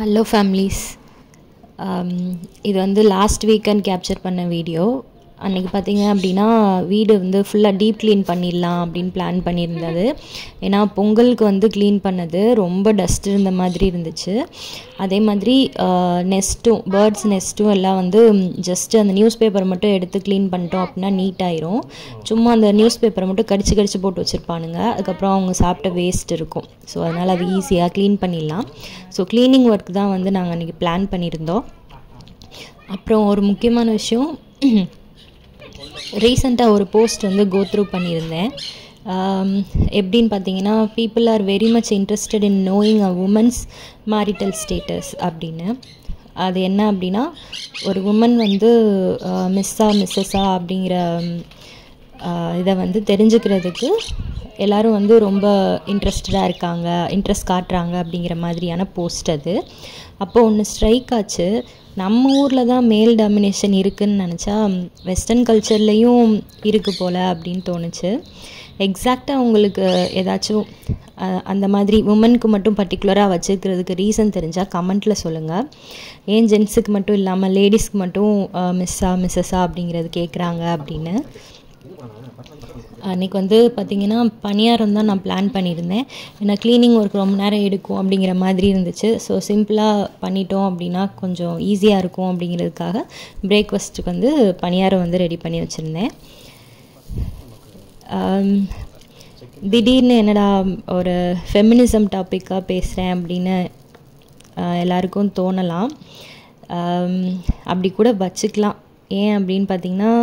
hello families இது வந்து last weekend capture பண்ண வீடியோ அன்றைக்கி பார்த்தீங்க அப்படின்னா வீடு வந்து ஃபுல்லாக டீப் க்ளீன் பண்ணிடலாம் அப்படின்னு பிளான் பண்ணியிருந்தது ஏன்னா பொங்கலுக்கு வந்து க்ளீன் பண்ணது ரொம்ப டஸ்ட் இருந்த மாதிரி இருந்துச்சு அதே மாதிரி நெஸ்ட்டும் பேர்ட்ஸ் நெஸ்ட்டும் எல்லாம் வந்து ஜஸ்ட் அந்த நியூஸ் பேப்பர் மட்டும் எடுத்து க்ளீன் பண்ணிட்டோம் அப்படின்னா நீட் ஆயிரும் சும்மா அந்த நியூஸ் பேப்பரை மட்டும் கடிச்சு கடிச்சு போட்டு வச்சுருப்பானுங்க அதுக்கப்புறம் அவங்க சாப்பிட்ட வேஸ்ட் இருக்கும் ஸோ அதனால் அது ஈஸியாக க்ளீன் பண்ணிடலாம் ஸோ க்ளீனிங் ஒர்க் தான் வந்து நாங்கள் அன்றைக்கி பிளான் பண்ணியிருந்தோம் அப்புறம் ஒரு முக்கியமான விஷயம் ரீசெண்டாக ஒரு போஸ்ட் வந்து கோ த்ரூ பண்ணியிருந்தேன் எப்படின்னு பார்த்தீங்கன்னா people are very much interested in knowing a women's marital status அப்படின்னு அது என்ன அப்படின்னா ஒரு உமன் வந்து மிஸ்ஸா மிஸ்ஸஸா அப்படிங்கிற இதை வந்து தெரிஞ்சுக்கிறதுக்கு எல்லோரும் வந்து ரொம்ப இன்ட்ரெஸ்டடாக இருக்காங்க இன்ட்ரெஸ்ட் காட்டுறாங்க அப்படிங்கிற மாதிரியான போஸ்ட் அது அப்போது ஒன்று ஸ்ட்ரைக் ஆச்சு நம்ம ஊரில் தான் மேல் டாமினேஷன் இருக்குதுன்னு நினச்சா வெஸ்டர்ன் கல்ச்சர்லேயும் இருக்குது போல் அப்படின்னு தோணுச்சு எக்ஸாக்டாக உங்களுக்கு ஏதாச்சும் அந்த மாதிரி உமனுக்கு மட்டும் பர்டிகுலராக வச்சுருக்கிறதுக்கு ரீசன் தெரிஞ்சால் கமெண்ட்டில் சொல்லுங்கள் ஏன் ஜென்ஸுக்கு மட்டும் இல்லாமல் லேடிஸ்க்கு மட்டும் மிஸ்ஸா மிஸ்ஸஸா அப்படிங்கிறது கேட்குறாங்க அப்படின்னு அன்றைக்கி வந்து பார்த்திங்கன்னா பணியாரம் தான் நான் பிளான் பண்ணியிருந்தேன் ஏன்னா க்ளீனிங் ஒர்க் ரொம்ப நேரம் எடுக்கும் அப்படிங்கிற மாதிரி இருந்துச்சு ஸோ சிம்பிளாக பண்ணிட்டோம் அப்படின்னா கொஞ்சம் ஈஸியாக இருக்கும் அப்படிங்கிறதுக்காக பிரேக்ஃபாஸ்ட்டுக்கு வந்து பணியாரம் வந்து ரெடி பண்ணி வச்சுருந்தேன் திடீர்னு என்னடா ஒரு ஃபெமினிசம் டாப்பிக்காக பேசுகிறேன் அப்படின்னு எல்லாருக்கும் தோணலாம் அப்படி கூட வச்சுக்கலாம் ஏன் அப்படின்னு பார்த்திங்கன்னா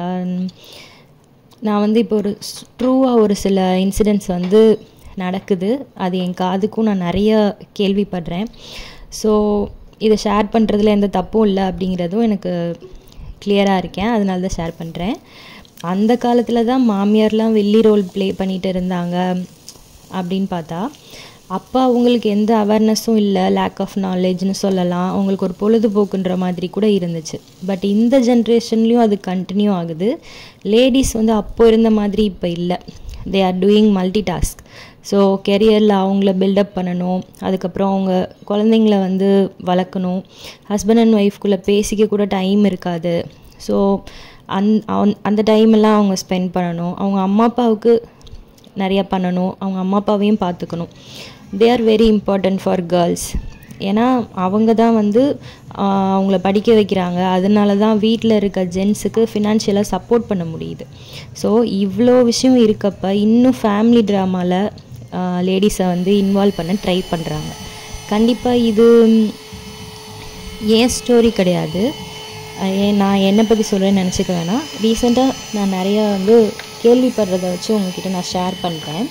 நான் வந்து இப்போ ஒரு ட்ரூவாக ஒரு சில இன்சிடெண்ட்ஸ் வந்து நடக்குது அது என் காதுக்கும் நான் நிறைய கேள்விப்படுறேன் ஸோ இதை ஷேர் பண்ணுறதுல எந்த தப்பும் இல்லை அப்படிங்கிறதும் எனக்கு கிளியராக இருக்கேன் அதனால தான் ஷேர் பண்ணுறேன் அந்த காலத்தில் தான் மாமியார்லாம் வெள்ளி ரோல் ப்ளே பண்ணிகிட்டு இருந்தாங்க அப்படின்னு பார்த்தா அப்போ அவங்களுக்கு எந்த அவேர்னஸும் இல்லை லேக் ஆஃப் நாலேஜ்னு சொல்லலாம் அவங்களுக்கு ஒரு பொழுதுபோக்குன்ற மாதிரி கூட இருந்துச்சு பட் இந்த ஜென்ரேஷன்லேயும் அது கண்டினியூ ஆகுது லேடிஸ் வந்து அப்போ இருந்த மாதிரி இப்போ இல்லை they are doing multi task so கெரியரில் அவங்கள பில்டப் பண்ணணும் அதுக்கப்புறம் அவங்க குழந்தைங்கள வந்து வளர்க்கணும் ஹஸ்பண்ட் அண்ட் ஒய்ஃப்குள்ளே பேசிக்க கூட டைம் இருக்காது ஸோ அந் அந்த டைமெல்லாம் அவங்க ஸ்பெண்ட் பண்ணணும் அவங்க அம்மா அப்பாவுக்கு நிறையா பண்ணணும் அவங்க அம்மா அப்பாவையும் பார்த்துக்கணும் they are very important for girls ஏன்னா அவங்க தான் வந்து அவங்கள படிக்க வைக்கிறாங்க அதனால தான் வீட்டில் இருக்க ஜென்ஸுக்கு ஃபினான்ஷியலாக சப்போர்ட் பண்ண முடியுது ஸோ இவ்வளோ விஷயம் இருக்கப்ப இன்னும் ஃபேமிலி ட்ராமாவில் லேடிஸை வந்து இன்வால்வ் பண்ண ட்ரை பண்ணுறாங்க கண்டிப்பாக இது ஏன் ஸ்டோரி கிடையாது ஏன் நான் என்னை பற்றி சொல்கிறேன்னு நினச்சிக்க வேணாம் ரீசெண்டாக நான் நிறையா வந்து கேள்விப்படுறத வச்சு உங்ககிட்ட நான் ஷேர் பண்ணுறேன்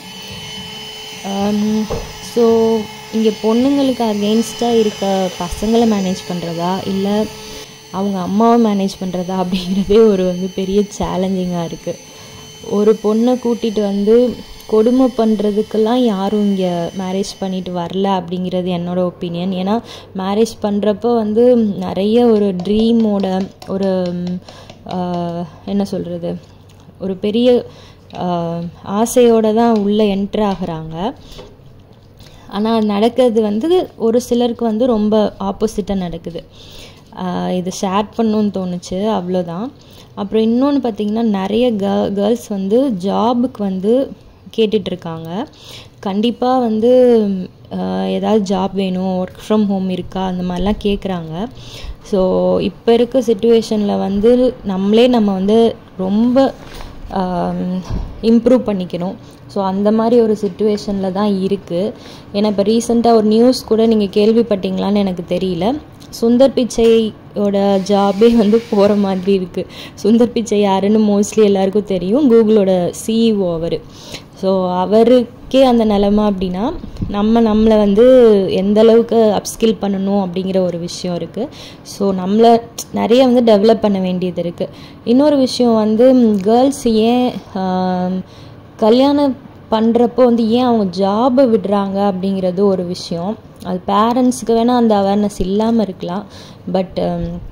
ஸோ இங்கே பொண்ணுங்களுக்கு அகெயின்ஸ்டாக இருக்க பசங்களை மேனேஜ் பண்ணுறதா இல்லை அவங்க அம்மாவை மேனேஜ் பண்ணுறதா அப்படிங்கிறதே ஒரு வந்து பெரிய சேலஞ்சிங்காக இருக்குது ஒரு பொண்ணை கூட்டிகிட்டு வந்து கொடுமை பண்ணுறதுக்கெல்லாம் யாரும் இங்கே மேரேஜ் பண்ணிட்டு வரல அப்படிங்கிறது என்னோடய ஒப்பீனியன் ஏன்னா மேரேஜ் பண்ணுறப்போ வந்து நிறைய ஒரு ட்ரீமோட ஒரு என்ன சொல்கிறது ஒரு பெரிய ஆசையோடு தான் உள்ளே என்ட்ரு ஆகிறாங்க ஆனால் நடக்கிறது வந்து ஒரு சிலருக்கு வந்து ரொம்ப ஆப்போசிட்டாக நடக்குது இது ஷேர் பண்ணணுன்னு தோணுச்சு அவ்வளோதான் அப்புறம் இன்னொன்று பார்த்திங்கன்னா நிறைய க கேர்ள்ஸ் வந்து ஜாபுக்கு வந்து கேட்டுட்ருக்காங்க கண்டிப்பாக வந்து ஏதாவது ஜாப் வேணும் ஒர்க் ஃப்ரம் ஹோம் இருக்கா அந்த மாதிரிலாம் கேட்குறாங்க ஸோ இப்போ இருக்க சுச்சுவேஷனில் வந்து நம்மளே நம்ம வந்து ரொம்ப இம்ப்ரூவ் பண்ணிக்கணும் ஸோ அந்த மாதிரி ஒரு சுச்சுவேஷனில் தான் இருக்குது ஏன்னா இப்போ ரீசெண்டாக ஒரு நியூஸ் கூட நீங்கள் கேள்விப்பட்டீங்களான்னு எனக்கு தெரியல சுந்தர் பிச்சையோட ஜாபே வந்து போகிற மாதிரி இருக்குது சுந்தர் பிச்சை யாருன்னு மோஸ்ட்லி எல்லாருக்கும் தெரியும் கூகுளோட சிஇஓ அவர் ஸோ அவருக்கே அந்த நிலமை அப்படின்னா நம்ம நம்மளை வந்து எந்த அளவுக்கு அப்ஸ்கில் பண்ணணும் அப்படிங்கிற ஒரு விஷயம் இருக்குது ஸோ நம்மளை நிறைய வந்து டெவலப் பண்ண வேண்டியது இருக்குது இன்னொரு விஷயம் வந்து கேர்ள்ஸ் ஏன் கல்யாணம் பண்ணுறப்போ வந்து ஏன் அவங்க ஜாபை விடுறாங்க அப்படிங்கிறது ஒரு விஷயம் அது பேரண்ட்ஸுக்கு வேணால் அந்த அவேர்னஸ் இல்லாமல் இருக்கலாம் பட்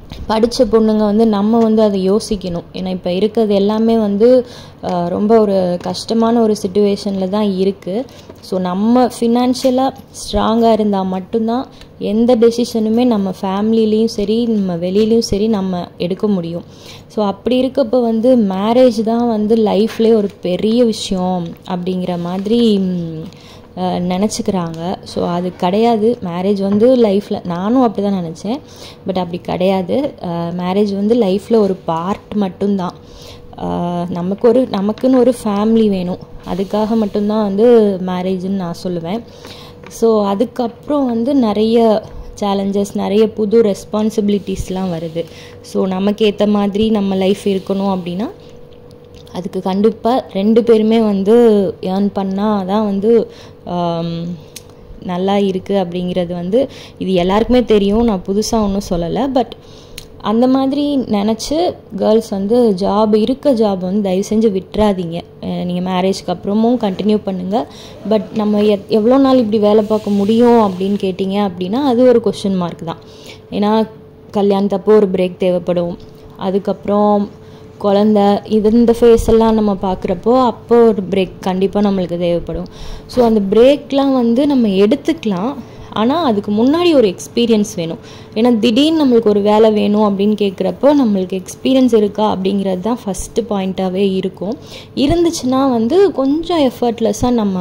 படித்த பொண்ணுங்க வந்து நம்ம வந்து அதை யோசிக்கணும் ஏன்னா இப்போ இருக்கிறது எல்லாமே வந்து ஆஹ், ரொம்ப ஒரு கஷ்டமான ஒரு சுச்சுவேஷனில் தான் இருக்குது ஸோ நம்ம ஃபினான்ஷியலாக ஸ்ட்ராங்காக இருந்தால் மட்டும்தான் எந்த டெசிஷனுமே நம்ம ஃபேமிலிலையும் சரி நம்ம வெளியிலையும் சரி நம்ம எடுக்க முடியும் ஸோ அப்படி இருக்கப்போ வந்து மேரேஜ் தான் வந்து லைஃப்லேயே ஒரு பெரிய விஷயம் அப்படிங்கிற மாதிரி ம், அஹ், நினச்சிக்கிறாங்க ஸோ அது கிடையாது மேரேஜ் வந்து லைஃப்பில் நானும் அப்படி தான் நினச்சேன் பட் அப்படி கிடையாது மேரேஜ் வந்து லைஃப்பில் ஒரு பார்ட் மட்டும்தான் அஹ், நமக்கு ஒரு நமக்குன்னு ஒரு ஃபேமிலி வேணும் அதுக்காக மட்டும்தான் வந்து மேரேஜ்னு நான் சொல்லுவேன் ஸோ அதுக்கப்புறம் வந்து நிறைய சேலஞ்சஸ் நிறைய புது ரெஸ்பான்சிபிலிட்டிஸ்லாம் வருது ஸோ நமக்கு ஏற்ற மாதிரி நம்ம லைஃப் இருக்கணும் அப்படின்னா அதுக்கு கண்டிப்பாக ரெண்டு பேருமே வந்து ஏர்ன் பண்ணால் தான் வந்து ஆம், நல்லா இருக்குது அப்படிங்கிறது வந்து இது எல்லாருக்குமே தெரியும் நான் புதுசாக ஒன்றும் சொல்லலை பட் அந்த மாதிரி நினச்சி கேர்ள்ஸ் வந்து ஜாப் இருக்க ஜாப் வந்து தயவு செஞ்சு விட்டுறாதீங்க நீங்கள் மேரேஜ்க்கு அப்புறமும் கண்டினியூ பண்ணுங்கள் பட் நம்ம எத் எவ்வளோ நாள் இப்படி வேலை பார்க்க முடியும் அப்படின்னு கேட்டிங்க அப்படின்னா அது ஒரு கொஷின் மார்க் தான் ஏன்னா கல்யாணத்தப்போ ஒரு பிரேக் தேவைப்படும் அதுக்கப்புறம் குழந்த இது இந்த ஃபேஸ் எல்லாம் நம்ம பார்க்குறப்போ அப்போ ஒரு பிரேக் கண்டிப்பாக நம்மளுக்கு தேவைப்படும் ஸோ அந்த பிரேக்லாம் வந்து நம்ம எடுத்துக்கலாம் ஆனால் அதுக்கு முன்னாடி ஒரு எக்ஸ்பீரியன்ஸ் வேணும் ஏன்னா திடீர்னு நம்மளுக்கு ஒரு வேலை வேணும் அப்படின்னு கேட்குறப்போ நம்மளுக்கு எக்ஸ்பீரியன்ஸ் இருக்கா அப்படிங்கிறது தான் ஃபஸ்ட்டு பாயிண்ட்டாகவே இருக்கும் இருந்துச்சுன்னா வந்து கொஞ்சம் எஃபர்ட்லெஸ்ஸாக நம்ம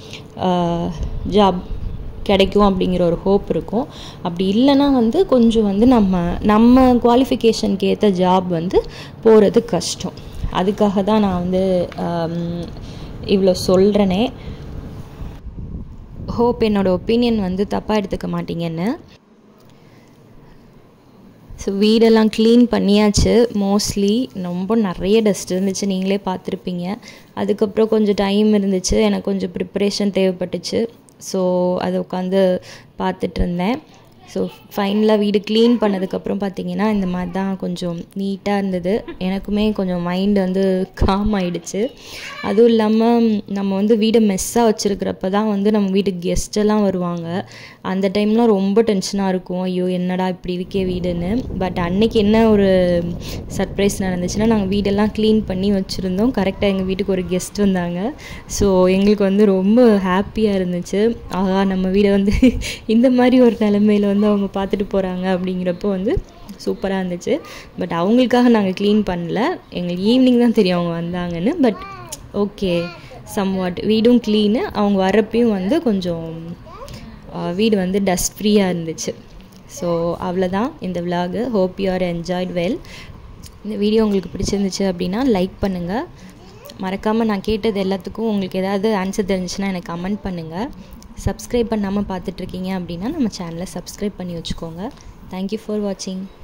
ஜாப் கிடைக்கும் அப்படிங்கிற ஒரு ஹோப் இருக்கும் அப்படி இல்லைன்னா வந்து கொஞ்சம் வந்து நம்ம நம்ம குவாலிஃபிகேஷனுக்கு ஏற்ற ஜாப் வந்து போகிறது கஷ்டம் அதுக்காக தான் நான் வந்து ஆம், இவ்வளோ சொல்கிறேனே ஹோப் என்னோடய ஒப்பீனியன் வந்து தப்பாக எடுத்துக்க மாட்டீங்கன்னு ஸோ வீடெல்லாம் க்ளீன் பண்ணியாச்சு மோஸ்ட்லி ரொம்ப நிறைய டஸ்ட் இருந்துச்சு நீங்களே பார்த்துருப்பீங்க அதுக்கப்புறம் கொஞ்சம் டைம் இருந்துச்சு எனக்கு கொஞ்சம் ப்ரிப்பரேஷன் தேவைப்பட்டுச்சு ஸோ அதை உட்காந்து பார்த்துட்டு இருந்தேன் ஸோ ஃபைனலாக வீடு க்ளீன் பண்ணதுக்கப்புறம் பார்த்தீங்கன்னா இந்த மாதிரி தான் கொஞ்சம் நீட்டாக இருந்தது எனக்குமே கொஞ்சம் மைண்ட் வந்து காம் ஆயிடுச்சு அதுவும் இல்லாமல் நம்ம வந்து வீடை மெஸ்ஸாக வச்சுருக்கிறப்ப தான் வந்து நம்ம வீட்டுக்கு கெஸ்ட்டெல்லாம் வருவாங்க அந்த டைம்லாம் ரொம்ப டென்ஷனாக இருக்கும் ஐயோ என்னடா இப்படி இருக்கே வீடுன்னு பட் அன்னைக்கு என்ன ஒரு சர்ப்ரைஸ் நடந்துச்சுன்னா நாங்கள் வீடெல்லாம் க்ளீன் பண்ணி வச்சுருந்தோம் கரெக்டாக எங்கள் வீட்டுக்கு ஒரு கெஸ்ட் வந்தாங்க ஸோ எங்களுக்கு வந்து ரொம்ப ஹாப்பியாக இருந்துச்சு ஆகா நம்ம வீடை வந்து இந்த மாதிரி ஒரு நிலமையில வந்து அவங்க பார்த்துட்டு போகிறாங்க அப்படிங்கிறப்போ வந்து சூப்பராக இருந்துச்சு பட் அவங்களுக்காக நாங்கள் க்ளீன் பண்ணல எங்களுக்கு ஈவினிங் தான் தெரியும் அவங்க வந்தாங்கன்னு பட் ஓகே சம்வாட் வீடும் க்ளீனு அவங்க வர்றப்பையும் வந்து கொஞ்சம் ஆஹ், வீடு வந்து டஸ்ட் ஃப்ரீயாக இருந்துச்சு ஸோ அவ்வளோதான் இந்த vlog hope you are enjoyed well இந்த வீடியோ உங்களுக்கு பிடிச்சிருந்துச்சு அப்படின்னா லைக் பண்ணுங்கள் மறக்காமல் நான் கேட்டது எல்லாத்துக்கும் உங்களுக்கு ஏதாவது ஆன்சர் தெரிஞ்சுச்சுன்னா எனக்கு கமெண்ட் பண்ணுங்கள் சப்ஸ்கிரைப் பண்ணாமல் பார்த்துட்ருக்கீங்க அப்படின்னா நம்ம சேனலை சப்ஸ்கிரைப் பண்ணி வச்சுக்கோங்க தேங்க்யூ ஃபார் வாட்சிங்